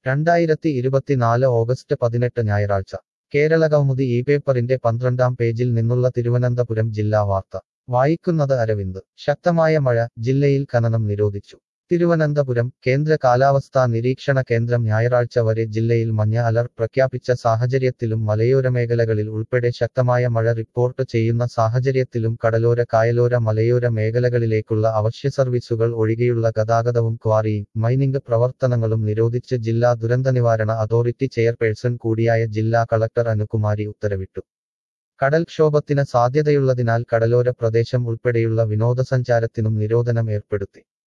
രണ്ടായിരത്തി ഇരുപത്തിനാല് ഓഗസ്റ്റ് പതിനെട്ട് ഞായറാഴ്ച കേരളകൗമുദി ഈ പേപ്പറിന്റെ പന്ത്രണ്ടാം പേജിൽ നിന്നുള്ള തിരുവനന്തപുരം ജില്ലാ വാർത്ത വായിക്കുന്നത് അരവിന്ദ് ശക്തമായ മഴ ജില്ലയിൽ ഖനനം നിരോധിച്ചു തിരുവനന്തപുരം കേന്ദ്ര കാലാവസ്ഥാ നിരീക്ഷണ കേന്ദ്രം ഞായറാഴ്ച വരെ ജില്ലയിൽ മഞ്ഞ അലർട്ട് പ്രഖ്യാപിച്ച സാഹചര്യത്തിലും മലയോര മേഖലകളിൽ ഉൾപ്പെടെ ശക്തമായ മഴ റിപ്പോർട്ട് ചെയ്യുന്ന സാഹചര്യത്തിലും കടലോര കായലോര മലയോര മേഖലകളിലേക്കുള്ള അവശ്യ സർവീസുകൾ ഒഴികെയുള്ള ഗതാഗതവും ക്വാറിയും മൈനിംഗ് പ്രവർത്തനങ്ങളും നിരോധിച്ച് ജില്ലാ ദുരന്തനിവാരണ അതോറിറ്റി ചെയർപേഴ്സൺ കൂടിയായ ജില്ലാ കളക്ടർ അനുകുമാരി ഉത്തരവിട്ടു കടൽക്ഷോഭത്തിന് സാധ്യതയുള്ളതിനാൽ കടലോര പ്രദേശം ഉൾപ്പെടെയുള്ള വിനോദസഞ്ചാരത്തിനും നിരോധനം ഏർപ്പെടുത്തി